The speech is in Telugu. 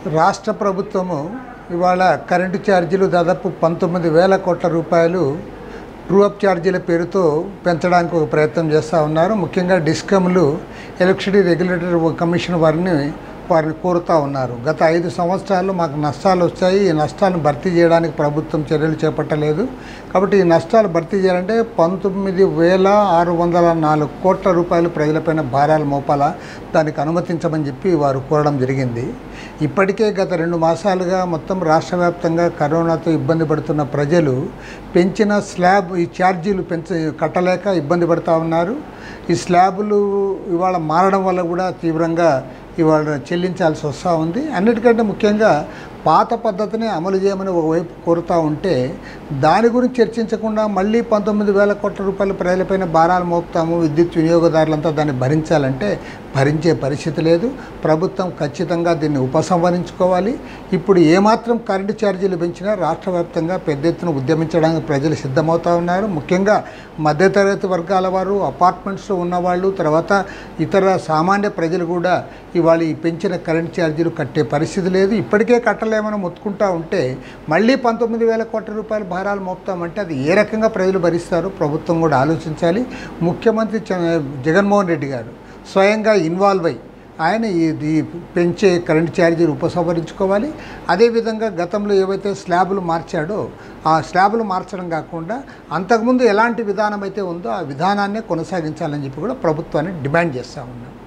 రాష్ట్ర ప్రభుత్వము ఇవాళ కరెంటు ఛార్జీలు దాదాపు పంతొమ్మిది వేల కోట్ల రూపాయలు ట్రూ అప్ ఛార్జీల పేరుతో పెంచడానికి ఒక ప్రయత్నం చేస్తూ ఉన్నారు ముఖ్యంగా డిస్కమ్లు ఎలక్ట్రిసిటీ రెగ్యులేటరీ కమిషన్ వారిని వారిని కోరుతూ ఉన్నారు గత ఐదు సంవత్సరాల్లో మాకు నష్టాలు వచ్చాయి ఈ నష్టాలను భర్తీ చేయడానికి ప్రభుత్వం చర్యలు చేపట్టలేదు కాబట్టి ఈ నష్టాలు భర్తీ చేయాలంటే పంతొమ్మిది వేల ఆరు వందల నాలుగు కోట్ల రూపాయలు ప్రజలపైన భారాలు మోపాలా దానికి అనుమతించమని చెప్పి వారు కోరడం జరిగింది ఇప్పటికే గత రెండు మాసాలుగా మొత్తం రాష్ట్ర వ్యాప్తంగా కరోనాతో ఇబ్బంది పడుతున్న ప్రజలు పెంచిన స్లాబ్ ఈ ఛార్జీలు పెంచ కట్టలేక ఇబ్బంది పడుతూ ఉన్నారు ఈ స్లాబులు ఇవాళ మారడం వల్ల కూడా తీవ్రంగా ఇవాళ చెల్లించాల్సి వస్తూ ఉంది అన్నిటికంటే ముఖ్యంగా పాత పద్ధతిని అమలు చేయమని ఒకవైపు కోరుతూ ఉంటే దాని గురించి చర్చించకుండా మళ్ళీ పంతొమ్మిది వేల కోట్ల రూపాయల ప్రజలపైన భారాలు మోపుతాము విద్యుత్ వినియోగదారులంతా దాన్ని భరించాలంటే భరించే పరిస్థితి లేదు ప్రభుత్వం ఖచ్చితంగా దీన్ని ఉపసంహరించుకోవాలి ఇప్పుడు ఏమాత్రం కరెంటు ఛార్జీలు పెంచినా రాష్ట్ర వ్యాప్తంగా పెద్ద ఎత్తున ఉద్యమించడానికి ప్రజలు సిద్ధమవుతూ ఉన్నారు ముఖ్యంగా మధ్యతరగతి వర్గాల వారు అపార్ట్మెంట్స్లో ఉన్నవాళ్ళు తర్వాత ఇతర సామాన్య ప్రజలు కూడా ఇవాళ ఈ పెంచిన కరెంట్ ఛార్జీలు కట్టే పరిస్థితి లేదు ఇప్పటికే కట్టలేమని మొత్తుకుంటా ఉంటే మళ్ళీ పంతొమ్మిది వేల కోట్ల రూపాయల భారాలు మోపుతామంటే అది ఏ రకంగా ప్రజలు భరిస్తారు ప్రభుత్వం కూడా ఆలోచించాలి ముఖ్యమంత్రి చ- జగన్మోహన్ రెడ్డి గారు స్వయంగా ఇన్వాల్వ్ అయ్యి ఆయన ఈ ఈ పెంచే కరెంట్ ఛార్జీలు ఉపసంహరించుకోవాలి అదేవిధంగా గతంలో ఏవైతే స్లాబులు మార్చాడో ఆ స్లాబులు మార్చడం కాకుండా అంతకుముందు ఎలాంటి విధానం అయితే ఉందో ఆ విధానాన్నే కొనసాగించాలని చెప్పి కూడా ప్రభుత్వాన్ని డిమాండ్ చేస్తూ ఉన్నాం